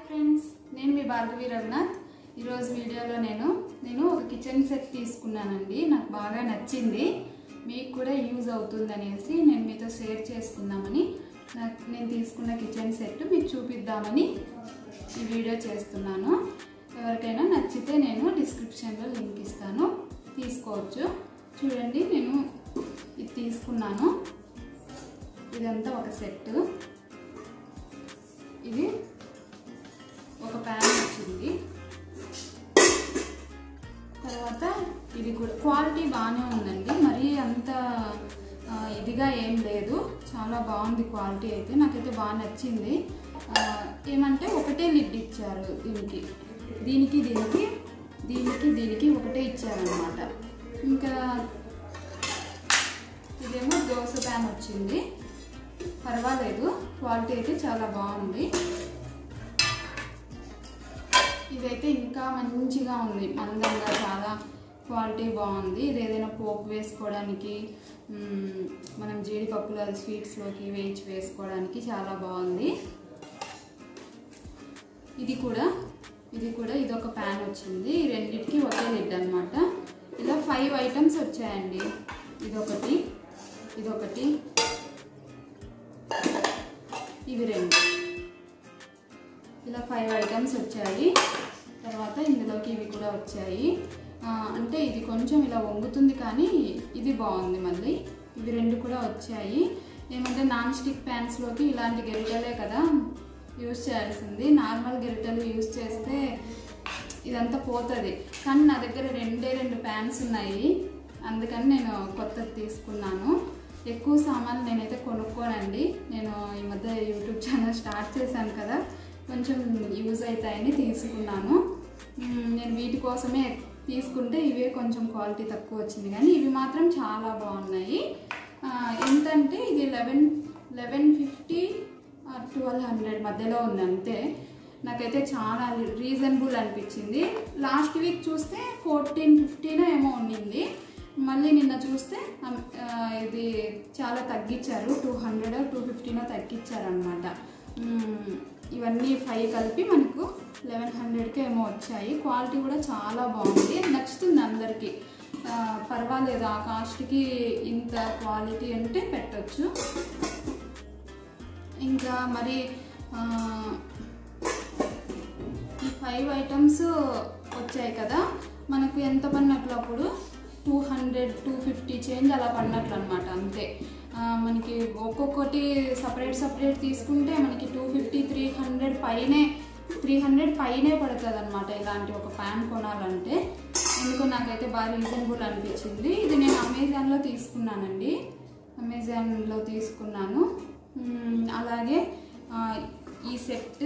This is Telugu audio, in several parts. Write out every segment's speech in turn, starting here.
ఫ్రెండ్స్ నేను మీ భార్గవి రఘునాథ్ ఈరోజు వీడియోలో నేను నేను ఒక కిచెన్ సెట్ తీసుకున్నానండి నాకు బాగా నచ్చింది మీకు కూడా యూజ్ అవుతుంది అనేసి నేను మీతో షేర్ చేసుకుందామని నాకు నేను తీసుకున్న కిచెన్ సెట్ మీకు చూపిద్దామని ఈ వీడియో చేస్తున్నాను ఎవరికైనా నచ్చితే నేను డిస్క్రిప్షన్లో లింక్ ఇస్తాను తీసుకోవచ్చు చూడండి నేను ఇది తీసుకున్నాను ఇదంతా ఒక సెట్ ఇది ఒక ప్యాన్ వచ్చింది తర్వాత ఇది కూడా క్వాలిటీ బాగానే ఉందండి మరీ అంత ఆ, ఇదిగా ఏం లేదు చాలా బాగుంది క్వాలిటీ అయితే నాకైతే బాగా నచ్చింది ఆ, ఏమంటే ఒకటే లిడ్ ఇచ్చారు దీనికి దీనికి దీనికి దీనికి దీనికి ఒకటే ఇచ్చారనమాట ఇంకా ఇదేమో దోశ ప్యాన్ వచ్చింది పర్వాలేదు క్వాలిటీ అయితే చాలా బాగుంది ఇదైతే ఇంకా మంచిగా ఉంది మందంగా చాలా క్వాలిటీ బాగుంది ఇది ఏదైనా పోపు వేసుకోవడానికి మ్మ్, మనం జీడిపప్పులు అది స్వీట్స్లోకి వేయించి వేసుకోవడానికి చాలా బాగుంది ఇది కూడా ఇది కూడా ఇది ఒక ప్యాన్ వచ్చింది ఈ రెండింటికి ఒకే లిడ్ అనమాట ఇలా ఫైవ్ ఐటమ్స్ వచ్చాయండి ఇదొకటి ఇదొకటి ఇవి రెండు ఇలా ఫైవ్ ఐటమ్స్ వచ్చాయి తర్వాత ఇందులోకి ఇవి కూడా వచ్చాయి ఆ, అంటే ఇది కొంచెం ఇలా వంగుతుంది కానీ ఇది బాగుంది మళ్ళీ ఇవి రెండు కూడా వచ్చాయి ఏమంటే నాన్ స్టిక్ ప్యాన్స్లోకి ఇలాంటి గెరిటలే కదా యూస్ చేయాల్సింది నార్మల్ గెరిటలు యూస్ చేస్తే ఇదంతా పోతుంది కానీ నా దగ్గర రెండే రెండు ప్యాన్స్ ఉన్నాయి అందుకని నేను కొత్తది తీసుకున్నాను ఎక్కువ సామాన్లు నేనైతే కొనుక్కోనండి నేను ఈ మధ్య యూట్యూబ్ ఛానల్ స్టార్ట్ చేశాను కదా కొంచెం యూజ్ అవుతాయని తీసుకున్నాను మ్మ్, నేను వీటి కోసమే తీసుకుంటే ఇవే కొంచెం క్వాలిటీ తక్కువ వచ్చింది కానీ ఇవి మాత్రం చాలా బాగున్నాయి ఆ, ఎంతంటే ఇది eleven eleven fifty twelve hundred మధ్యలో ఉంది అంతే నాకైతే చాలా రీజనబుల్ అనిపించింది లాస్ట్ వీక్ చూస్తే ఫోర్టీన్ ఫిఫ్టీన్ ఏమో ఉండింది మళ్ళీ నిన్న చూస్తే అమ్, ఆ, ఇది చాలా తగ్గించారు టూ హండ్రెడ్ టూ ఫిఫ్టీనో తగ్గించారనమాట ఇవన్నీ ఫైవ్ కలిపి మనకు లెవెన్ హండ్రెడ్కి ఏమో వచ్చాయి క్వాలిటీ కూడా చాలా బాగుంది నచ్చుతుంది అందరికీ ఆ, పర్వాలేదు ఆ కాస్ట్కి ఇంత క్వాలిటీ అంటే పెట్టచ్చు ఇంకా మరి ఆ, ఈ ఫైవ్ ఐటమ్స్ వచ్చాయి కదా మనకు ఎంత పడినట్లు అప్పుడు two hundred two fifty change అలా పడినట్లు అనమాట అంతే ఆ, మనకి ఒక్కొక్కటి సపరేట్ సపరేట్ తీసుకుంటే మనకి టూ ఫిఫ్టీ త్రీ హండ్రెడ్ పైనే త్రీ హండ్రెడ్ పైనే పడుతుంది అనమాట ఇలాంటి ఒక ప్యాన్ కొనాలంటే ఎందుకో నాకైతే బాగా రీజనబుల్ అనిపించింది ఇది నేను అమెజాన్లో తీసుకున్నానండి అమెజాన్లో తీసుకున్నాను మ్మ్, అలాగే ఆ, ఈ సెట్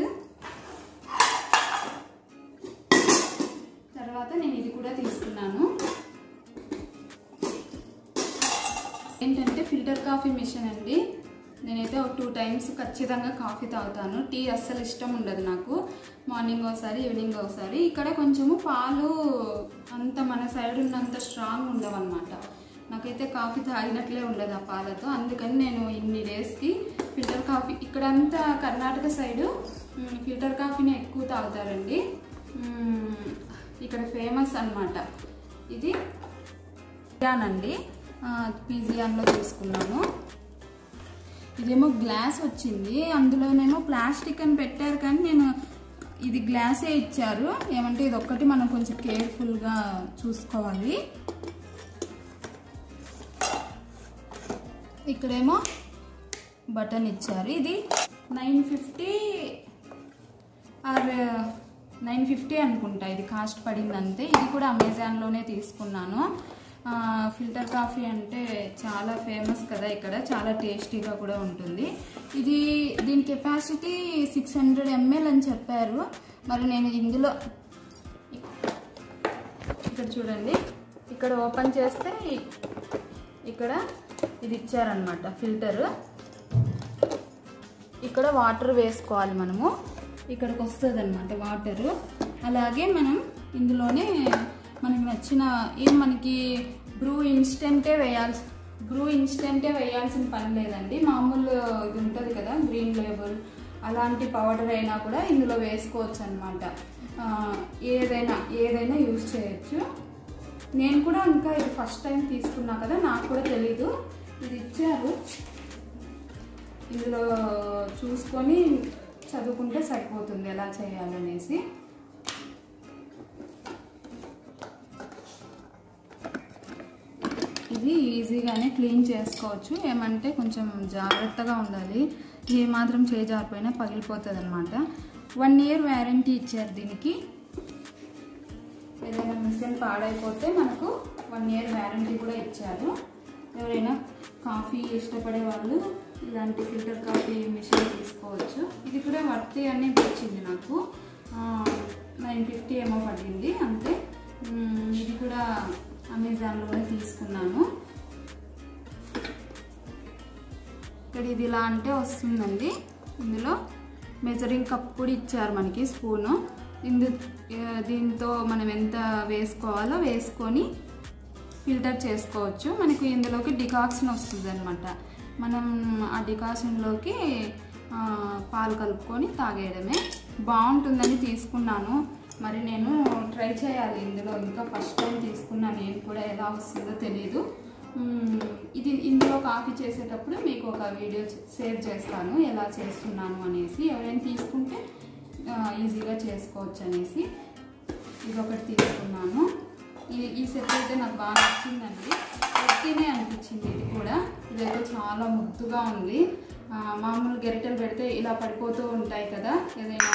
తర్వాత నేను ఇది కూడా తీసుకున్నాను ఏంటంటే ఫిల్టర్ కాఫీ మిషన్ అండి నేనైతే ఒక టూ టైమ్స్ ఖచ్చితంగా కాఫీ తాగుతాను టీ అస్సలు ఇష్టం ఉండదు నాకు మార్నింగ్ ఒకసారి ఈవినింగ్ ఒకసారి ఇక్కడ కొంచెము పాలు అంత మన సైడ్ ఉన్నంత స్ట్రాంగ్ ఉండవు అనమాట నాకైతే కాఫీ తాగినట్లే ఉండదు ఆ పాలతో అందుకని నేను ఇన్ని డేస్కి ఫిల్టర్ కాఫీ ఇక్కడంతా కర్ణాటక సైడు మ్, ఫిల్టర్ కాఫీని ఎక్కువ తాగుతారండి మ్, ఇక్కడ ఫేమస్ అన్నమాట ఇది పిజియాన్ అండి పిజియాన్లో తీసుకున్నాను ఇదేమో గ్లాస్ వచ్చింది అందులోనేమో ప్లాస్టిక్ అని పెట్టారు కానీ నేను ఇది గ్లాసే ఇచ్చారు ఏమంటే ఇది ఒక్కటి మనం కొంచెం కేర్ఫుల్గా చూసుకోవాలి ఇక్కడేమో బటన్ ఇచ్చారు ఇది nine fifty or nine fifty అనుకుంటా ఇది కాస్ట్ పడింది అంతే ఇది కూడా అమెజాన్లోనే తీసుకున్నాను ఆ, ఫిల్టర్ కాఫీ అంటే చాలా ఫేమస్ కదా ఇక్కడ చాలా టేస్టీగా కూడా ఉంటుంది ఇది దీని కెపాసిటీ సిక్స్ హండ్రెడ్ ఎంఎల్ అని చెప్పారు మరి నేను ఇందులో ఇక్కడ చూడండి ఇక్కడ ఓపెన్ చేస్తే ఇ- ఇక్కడ ఇది ఇచ్చారనమాట ఫిల్టర్ ఇక్కడ వాటర్ వేసుకోవాలి మనము ఇక్కడికి వస్తుంది అనమాట వాటర్ అలాగే మనం ఇందులోనే మనకి నచ్చిన ఏం మనకి బ్రూ ఇన్స్టెంటే వేయాల్సి బ్రూ ఇన్స్టెంటే వేయాల్సిన పని లేదండి మామూలు ఇది ఉంటుంది కదా గ్రీన్ లేబుల్ అలాంటి పౌడర్ అయినా కూడా ఇందులో వేసుకోవచ్చు అనమాట ఏదైనా ఏదైనా యూజ్ చేయొచ్చు నేను కూడా ఇంకా ఇది ఫస్ట్ టైం తీసుకున్నా కదా నాకు కూడా తెలీదు ఇది ఇచ్చారు ఇందులో చూసుకొని చదువుకుంటే సరిపోతుంది ఎలా చేయాలనేసి ఇది ఈజీగానే క్లీన్ చేసుకోవచ్చు ఏమంటే కొంచెం జాగ్రత్తగా ఉండాలి ఏ మాత్రం చేజారిపోయినా పగిలిపోతుంది అనమాట వన్ ఇయర్ వ్యారంటీ ఇచ్చారు దీనికి ఏదైనా మిషన్ పాడైపోతే మనకు వన్ ఇయర్ వ్యారంటీ కూడా ఇచ్చారు ఎవరైనా కాఫీ ఇష్టపడే వాళ్ళు ఇలాంటి ఫిల్టర్ కాఫీ మిషన్ తీసుకోవచ్చు ఇది కూడా వర్తి అని వచ్చింది నాకు నైన్ ఫిఫ్టీ ఏమో పడింది అంతే మ్మ్, ఇది కూడా అమెజాన్లోనే తీసుకున్నాను ఇక్కడ ఇది ఇలా అంటే వస్తుందండి ఇందులో మెజరింగ్ కప్ కూడా ఇచ్చారు మనకి స్పూను ఇందు ఆ, దీంతో మనం ఎంత వేసుకోవాలో వేసుకొని ఫిల్టర్ చేసుకోవచ్చు మనకి ఇందులోకి డికాక్షన్ వస్తుంది అనమాట మనం ఆ డికాషన్లోకి ఆ, పాలు కలుపుకొని తాగేయడమే బాగుంటుందని తీసుకున్నాను మరి నేను ట్రై చేయాలి ఇందులో ఇంకా ఫస్ట్ టైం తీసుకున్నాను నేను కూడా ఎలా వస్తుందో తెలియదు మ్మ్, ఇది ఇందులో కాఫీ చేసేటప్పుడు మీకు ఒక వీడియో షేర్ చేస్తాను ఎలా చేస్తున్నాను అనేసి ఎవరైనా తీసుకుంటే ఆ, ఈజీగా చేసుకోవచ్చు అనేసి ఇది ఒకటి తీసుకున్నాను ఈ ఈ సెట్ అయితే నాకు బాగా నచ్చిందండి గట్టినే అనిపించింది ఇది కూడా ఇదైతే చాలా ముద్దుగా ఉంది ఆ, మామూలు గెరిటెలు పెడితే ఇలా పడిపోతూ ఉంటాయి కదా ఏదైనా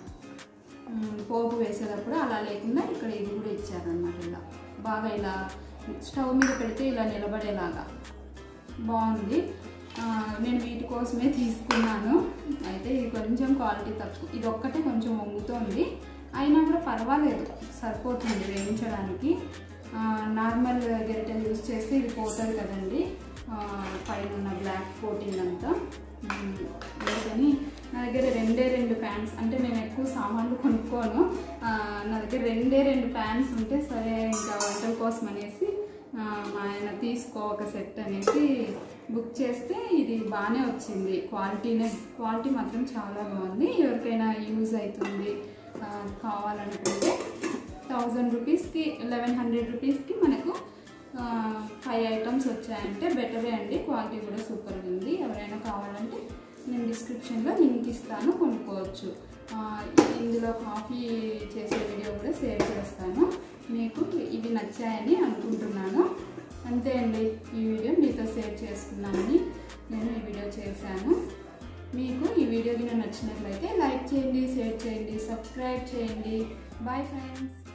మ్, పోపు వేసేటప్పుడు అలా లేకుండా ఇక్కడ ఇది కూడా ఇచ్చారనమాట ఇలా బాగా ఇలా స్టవ్ మీద పెడితే ఇలా నిలబడేలాగా బాగుంది ఆ, నేను వీటి కోసమే తీసుకున్నాను అయితే ఇది కొంచెం క్వాలిటీ తక్కువ ఇది ఒక్కటే కొంచెం వంగుతోంది అయినా కూడా పర్వాలేదు సరిపోతుంది వేయించడానికి ఆ, నార్మల్ గరిటెలు యూస్ చేస్తే ఇది పోతుంది కదండి ఆ, పైన ఉన్న బ్లాక్ కోటింగ్ అంతా మ్, అందుకని నా దగ్గర రెండే రెండు ప్యాంట్స్ అంటే నేను ఎక్కువ సామాన్లు కొనుక్కోను ఆ, నా దగ్గర రెండే రెండు ప్యాంట్స్ ఉంటే సరే ఇంకా వంటల కోసం అనేసి ఆ, మా ఆయన తీసుకో ఒక సెట్ అనేసి బుక్ చేస్తే ఇది బాగానే వచ్చింది క్వాలిటీనే క్వాలిటీ మాత్రం చాలా బాగుంది ఎవరికైనా యూజ్ అవుతుంది ఆ, కావాలనుకుంటే థౌజండ్ రూపీస్కి లెవెన్ హండ్రెడ్ రూపీస్కి మనకు ఫైవ్ ఐటమ్స్ వచ్చాయంటే బెటరే అండి క్వాలిటీ కూడా సూపర్గా ఉంది ఎవరైనా కావాలంటే నేను డిస్క్రిప్షన్లో లింక్ ఇస్తాను కొనుక్కోవచ్చు ఆ, ఇందులో కాఫీ చేసే వీడియో కూడా షేర్ చేస్తాను మీకు ఇవి నచ్చాయని అనుకుంటున్నాను అంతే అండి ఈ వీడియో మీతో షేర్ చేసుకున్నానని నేను ఈ వీడియో చేశాను మీకు ఈ వీడియో కింద నచ్చినట్లయితే లైక్ చేయండి షేర్ చేయండి సబ్స్క్రైబ్ చేయండి బాయ్ ఫ్రెండ్స్